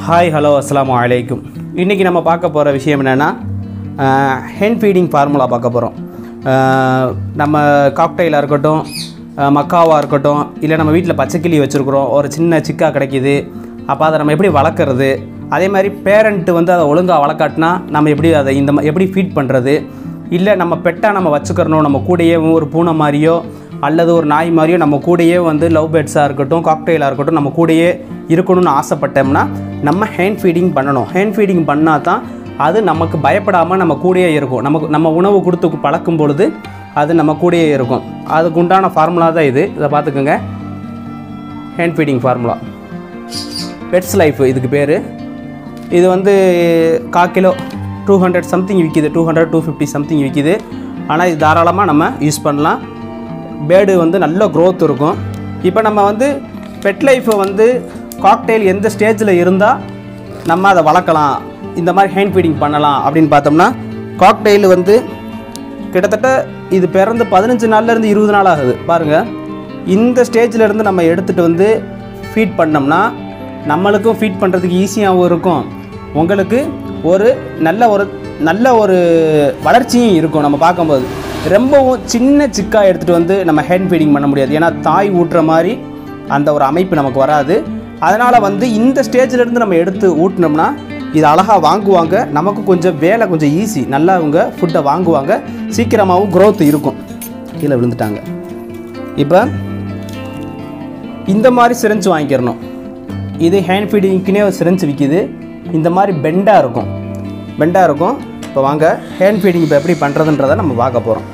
hi hello அஸ்ஸலாமு அலைக்கும் இன்றைக்கி நம்ம பார்க்க போகிற விஷயம் என்னென்னா ஹென் ஃபீடிங் ஃபார்முலா பார்க்க போகிறோம் நம்ம காக்டைலாக இருக்கட்டும் அஹ், மக்காவாக இருக்கட்டும் இல்லை நம்ம வீட்டில் பச்சைக்கிளி வச்சுருக்குறோம் ஒரு சின்ன சிக்கா கிடைக்கிது அப்போ அதை நம்ம எப்படி வளர்க்குறது அதே மாதிரி பேரண்ட்டு வந்து அதை ஒழுங்காக வளர்க்காட்டினா நம்ம எப்படி அதை இந்த மா- எப்படி ஃபீட் பண்ணுறது இல்லை நம்ம பெட்டாக நம்ம வச்சுக்கிறணும் நம்ம கூடயே ஒரு பூனை மாதிரியோ அல்லது ஒரு நாய் மாதிரியோ நம்ம கூடயே வந்து லவ் பேர்ட்ஸாக இருக்கட்டும் காக்டெயிலாக இருக்கட்டும் நம்ம கூடயே இருக்கணும்னு ஆசைப்பட்டோம்னா நம்ம ஹேண்ட் ஃபீடிங் பண்ணணும் ஹேண்ட் ஃபீடிங் பண்ணால் தான் அது நமக்கு பயப்படாமல் நம்ம கூடயே இருக்கும் நமக்கு நம்ம உணவு கொடுத்து பழக்கும் பொழுது அது நம்ம கூடயே இருக்கும் அதுக்கு உண்டான ஃபார்முலா தான் இது இதை பார்த்துக்கோங்க hand feeding formula pets life இதுக்கு பேர் இது வந்து கா கிலோ டூ ஹண்ட்ரட் சம்திங் விற்கிது two hundred two fifty something விற்கிது ஆனால் இது தாராளமாக நம்ம யூஸ் பண்ணலாம் பேர்டு வந்து நல்ல growth இருக்கும் இப்போ நம்ம வந்து பெட் லைஃப்பை வந்து காக்டெயில் எந்த ஸ்டேஜில் இருந்தால் நம்ம அதை வளர்க்கலாம் இந்த மாதிரி ஹேண்ட் ஃபீடிங் பண்ணலாம் அப்படின்னு பார்த்தோம்னா காக்டெயில் வந்து கிட்டத்தட்ட இது பிறந்து பதினஞ்சு நாள்லேருந்து இருபது நாள் ஆகுது பாருங்கள் இந்த ஸ்டேஜில் இருந்து நம்ம எடுத்துகிட்டு வந்து ஃபீட் பண்ணோம்னா நம்மளுக்கும் ஃபீட் பண்ணுறதுக்கு ஈஸியாகவும் இருக்கும் உங்களுக்கு ஒரு நல்ல ஒரு நல்ல ஒரு வளர்ச்சியும் இருக்கும் நம்ம பார்க்கும்போது ரொம்பவும் சின்ன சிக்கா எடுத்துகிட்டு வந்து நம்ம ஹேண்ட் ஃபீடிங் பண்ண முடியாது ஏன்னா தாய் ஊட்டுற மாதிரி அந்த ஒரு அமைப்பு நமக்கு வராது அதனால் வந்து இந்த ஸ்டேஜில் இருந்து நம்ம எடுத்து ஊட்டினோம்னா இது அழகாக வாங்குவாங்க நமக்கு கொஞ்சம் வேலை கொஞ்சம் ஈஸி நல்லா அவங்க ஃபுட்டை வாங்குவாங்க சீக்கிரமாகவும் growth இருக்கும் கீழே விழுந்துட்டாங்க இப்போ இந்த மாதிரி சிரிஞ்சு வாங்கிக்கிறணும் இது ஹேண்ட் ஃபீடிங்க்குனே ஒரு சிரிஞ்சு விற்கிது இந்த மாதிரி பெண்டாக இருக்கும் பெண்டாக இருக்கும் இப்போ வாங்க ஹேண்ட் ஃபீடிங் இப்போ எப்படி பண்ணுறதுன்றதை நம்ம பார்க்க போகிறோம்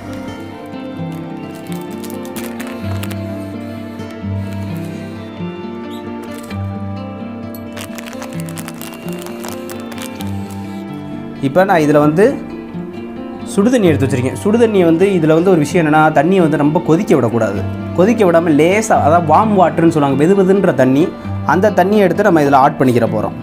இப்போ நான் இதில் வந்து சுடுதண்ணி எடுத்து வச்சுருக்கேன் சுடுதண்ணியை வந்து இதில் வந்து ஒரு விஷயம் என்னென்னா தண்ணியை வந்து ரொம்ப கொதிக்க விடக்கூடாது கொதிக்க விடாமல் லேசாக அதாவது வார்ம் வாட்டர்னு சொல்லுவாங்க வெது வெதுன்ற தண்ணி அந்த தண்ணியை எடுத்து நம்ம இதில் ஆட் பண்ணிக்கிற போகிறோம்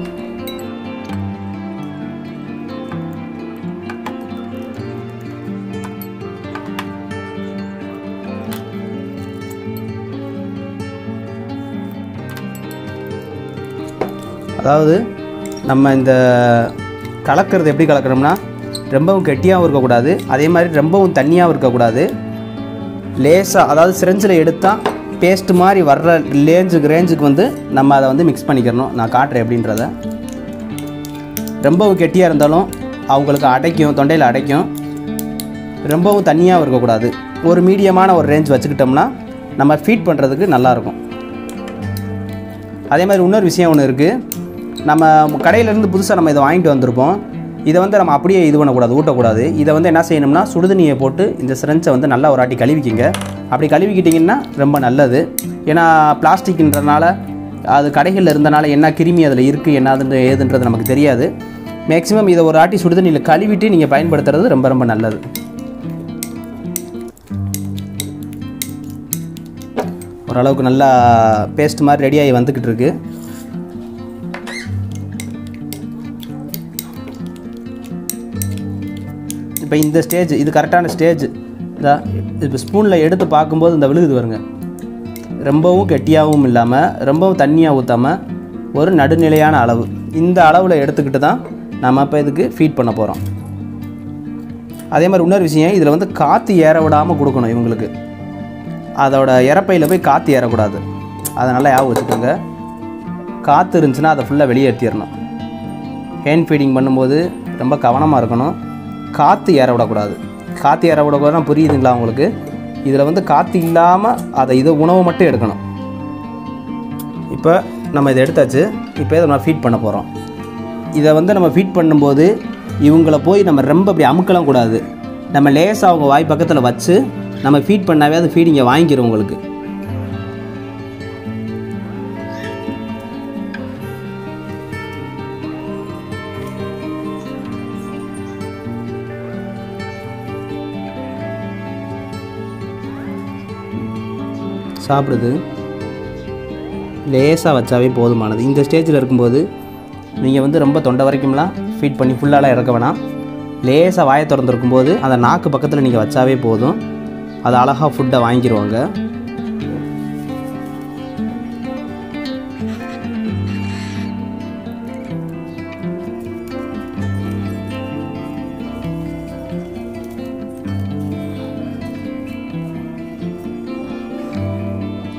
அதாவது நம்ம இந்த கலக்கிறது எப்படி கலக்கிறோம்னா ரொம்பவும் கெட்டியாகவும் இருக்கக்கூடாது அதே மாதிரி ரொம்பவும் தண்ணியாகவும் இருக்கக்கூடாது லேசாக அதாவது சிரஞ்சில் எடுத்தால் பேஸ்ட் மாதிரி வர்ற லேஞ்சுக்கு ரேஞ்சுக்கு வந்து நம்ம அதை வந்து மிக்ஸ் பண்ணிக்கிறணும் நான் காட்டுறேன் எப்படின்றத ரொம்பவும் கெட்டியாக இருந்தாலும் அவங்களுக்கு அடைக்கும் தொண்டையில் அடைக்கும் ரொம்பவும் தண்ணியாகவும் இருக்கக்கூடாது ஒரு மீடியமான ஒரு ரேஞ்ச் வச்சுக்கிட்டோம்னா நம்ம ஃபீட் பண்ணுறதுக்கு நல்லாயிருக்கும் அதே மாதிரி இன்னொரு விஷயம் ஒன்று இருக்குது நம்ம கடையிலேருந்து புதுசாக நம்ம இதை வாங்கிட்டு வந்திருப்போம் இதை வந்து நம்ம அப்படியே இது பண்ணக்கூடாது ஊட்டக்கூடாது இதை வந்து என்ன செய்யணும்னா சுடுதண்ணியை போட்டு இந்த சிரஞ்சை வந்து நல்லா ஒரு வாட்டி கழுவிக்கிங்க அப்படி கழுவிக்கிட்டிங்கன்னா ரொம்ப நல்லது ஏன்னா பிளாஸ்டிக்ன்றனால அது கடைகளில் இருந்தனால என்ன கிருமி அதில் இருக்குது என்னதுன்னு ஏதுன்றது நமக்கு தெரியாது மேக்ஸிமம் இதை ஒரு ஆட்டி சுடுதண்ணியில் கழுவிட்டு நீங்கள் பயன்படுத்துறது ரொம்ப ரொம்ப நல்லது ஓரளவுக்கு நல்லா பேஸ்ட் மாதிரி ரெடியாகி வந்துக்கிட்டு இருக்கு இப்போ இந்த ஸ்டேஜ் இது கரெக்டான ஸ்டேஜ் இதா இப்போ ஸ்பூனில் எடுத்து பார்க்கும்போது இந்த விழுகுது வருங்க ரொம்பவும் கெட்டியாகவும் இல்லாமல் ரொம்பவும் தண்ணியாக ஊற்றாமல் ஒரு நடுநிலையான அளவு இந்த அளவில் எடுத்துக்கிட்டு தான் நம்ம இப்போ இதுக்கு ஃபீட் பண்ண போகிறோம் அதே மாதிரி இன்னொரு விஷயம் இதில் வந்து காற்று ஏற விடாமல் கொடுக்கணும் இவங்களுக்கு அதோட இறப்பையில் போய் காற்று ஏறக்கூடாது அதை நல்லா ஞாபகம் வச்சுக்கோங்க காற்று இருந்துச்சுன்னா அதை ஃபுல்லாக வெளியேற்றிடணும் ஹேண்ட் ஃபீடிங் பண்ணும்போது ரொம்ப கவனமாக இருக்கணும் காற்று ஏற விடக்கூடாது காற்று ஏற விடக்கூடாதுன்னா புரியுதுங்களா உங்களுக்கு இதில் வந்து காற்று இல்லாமல் அதை இதை உணவு மட்டும் எடுக்கணும் இப்போ நம்ம இதை எடுத்தாச்சு இப்போ இதை நம்ம ஃபீட் பண்ண போகிறோம் இதை வந்து நம்ம ஃபீட் பண்ணும்போது இவங்கள போய் நம்ம ரொம்ப அப்படி அமுக்கலாம் கூடாது நம்ம லேசாக அவங்க வாய் பக்கத்தில் வச்சு நம்ம ஃபீட் பண்ணாவே அது ஃபீடிங்கை வாங்கிக்கிறோம் உங்களுக்கு சாப்பிடுது லேசாக வச்சாவே போதுமானது இந்த ஸ்டேஜில் இருக்கும்போது நீங்கள் வந்து ரொம்ப தொண்டை வரைக்கும்லாம் ஃபீட் பண்ணி ஃபுல்லாலாம் இறக்க வேணாம் லேசாக வாயை திறந்துருக்கும்போது அந்த நாக்கு பக்கத்தில் நீங்கள் வச்சாவே போதும் அது அழகாக ஃபுட்டை வாங்கிடுவாங்க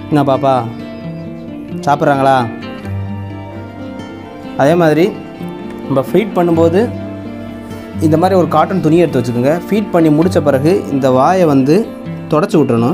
என்ன பாப்பா சாப்பிட்றாங்களா அதே மாதிரி நம்ம ஃபீட் பண்ணும்போது இந்த மாதிரி ஒரு காட்டன் துணி எடுத்து வச்சுக்கோங்க ஃபீட் பண்ணி முடித்த பிறகு இந்த வாயை வந்து தொடச்சி விட்டுறணும்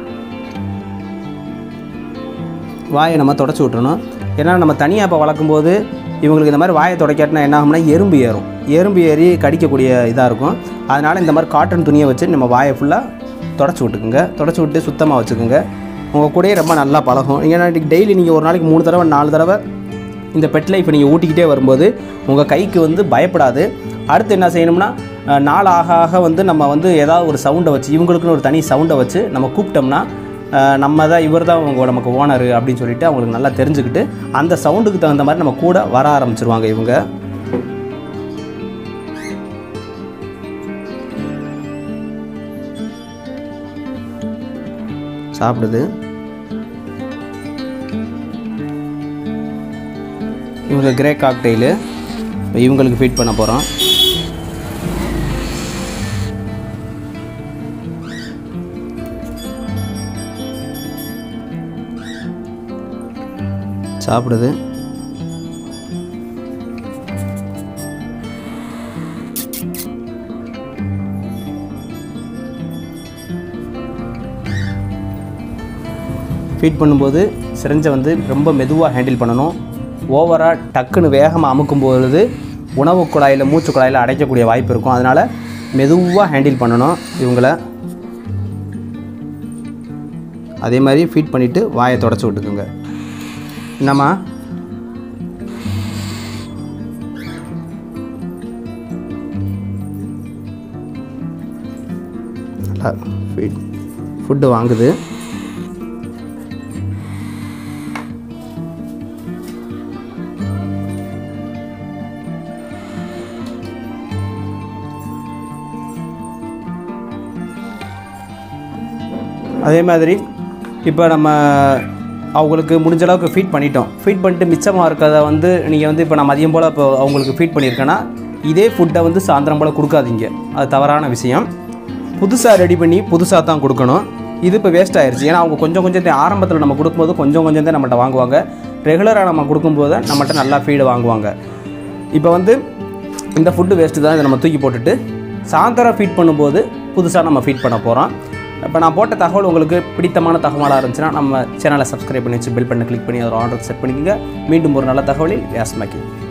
வாயை நம்ம தொடச்சி விட்டுறணும் ஏன்னா நம்ம தனியாக இப்போ வளர்க்கும்போது இவங்களுக்கு இந்த மாதிரி வாயை துடைக்காட்டினா என்ன ஆகும்னா எறும்பு ஏறும் எறும்பு ஏறி கடிக்கக்கூடிய இதாக இருக்கும் அதனால் இந்த மாதிரி காட்டன் துணியை வச்சு நம்ம வாயை ஃபுல்லாக தொடச்சி விட்டுக்குங்க தொடச்சி விட்டு சுத்தமாக வச்சுக்கோங்க உங்கள் கூடயே ரொம்ப நல்லா பழகும் ஏன்னா டெய்லி நீங்கள் ஒரு நாளைக்கு மூணு தடவை நாலு தடவை இந்த பெட் லைஃப்பை நீங்கள் ஊட்டிக்கிட்டே வரும்போது உங்கள் கைக்கு வந்து பயப்படாது அடுத்து என்ன செய்யணும்னா அஹ், நாள் ஆக ஆக வந்து நம்ம வந்து ஏதாவது ஒரு சவுண்டை வச்சு இவங்களுக்குன்னு ஒரு தனி சவுண்டை வச்சு நம்ம கூப்பிட்டோம்னா அஹ், நம்ம தான் இவர் தான் உங்க நமக்கு ஓனர் அப்படின்னு சொல்லிட்டு அவங்களுக்கு நல்லா தெரிஞ்சுக்கிட்டு அந்த சவுண்டுக்கு தகுந்த மாதிரி நம்ம கூட வர ஆரம்பிச்சிருவாங்க இவங்க சாப்பிடுது இவங்க கிரே காக்டெயிலு இவங்களுக்கு ஃபீட் பண்ண போகிறோம் சாப்பிடுது ஃபீட் பண்ணும்போது சிரஞ்சை வந்து ரொம்ப மெதுவாக ஹேண்டில் பண்ணணும் ஓவராக டக்குன்னு வேகமாக அமுக்கும் பொழுது உணவு குழாயில் மூச்சு குழாயில் அடைக்கக்கூடிய வாய்ப்பு இருக்கும் அதனால் மெதுவாக ஹேண்டில் பண்ணணும் இவங்கள அதே மாதிரி ஃபீட் பண்ணிவிட்டு வாயை தொடச்சி விட்டுக்குங்க என்னம்மா நல்லா ஃபீட் ஃபுட்டு வாங்குது அதே மாதிரி இப்போ நம்ம அவங்களுக்கு முடிஞ்ச அளவுக்கு ஃபீட் பண்ணிட்டோம் ஃபீட் பண்ணிட்டு மிச்சமாக இருக்கிறத வந்து நீங்கள் வந்து இப்போ நான் மதியம் போல் இப்போ அவங்களுக்கு ஃபீட் பண்ணியிருக்கேன்னா இதே ஃபுட்டை வந்து சாயந்தரம் போல் கொடுக்காதீங்க அது தவறான விஷயம் புதுசாக ரெடி பண்ணி புதுசாக தான் கொடுக்கணும் இது இப்போ வேஸ்ட் ஆயிருச்சு ஏன்னா அவங்க கொஞ்சம் கொஞ்சம் தான் ஆரம்பத்தில் நம்ம கொடுக்கும்போது கொஞ்சம் கொஞ்சம் தான் நம்மகிட்ட வாங்குவாங்க ரெகுலராக நம்ம கொடுக்கும்போது நம்மகிட்ட நல்லா ஃபீடு வாங்குவாங்க இப்போ வந்து இந்த ஃபுட்டு வேஸ்ட்டு தான் இதை நம்ம தூக்கி போட்டுட்டு சாயந்தரம் ஃபீட் பண்ணும்போது புதுசாக நம்ம ஃபீட் பண்ண போகிறோம் இப்போ நான் போட்ட தகவல் உங்களுக்கு பிடித்தமான தகவலாக இருந்துச்சுன்னா நம்ம சேனலை சப்ஸ்கிரைப் பண்ணி வச்சு பெல் பண்ணி கிளிக் பண்ணி அதோட ஆர்டர் செட் பண்ணிக்கோங்க மீண்டும் ஒரு நல்ல தகவலில் வியாசமாக்கி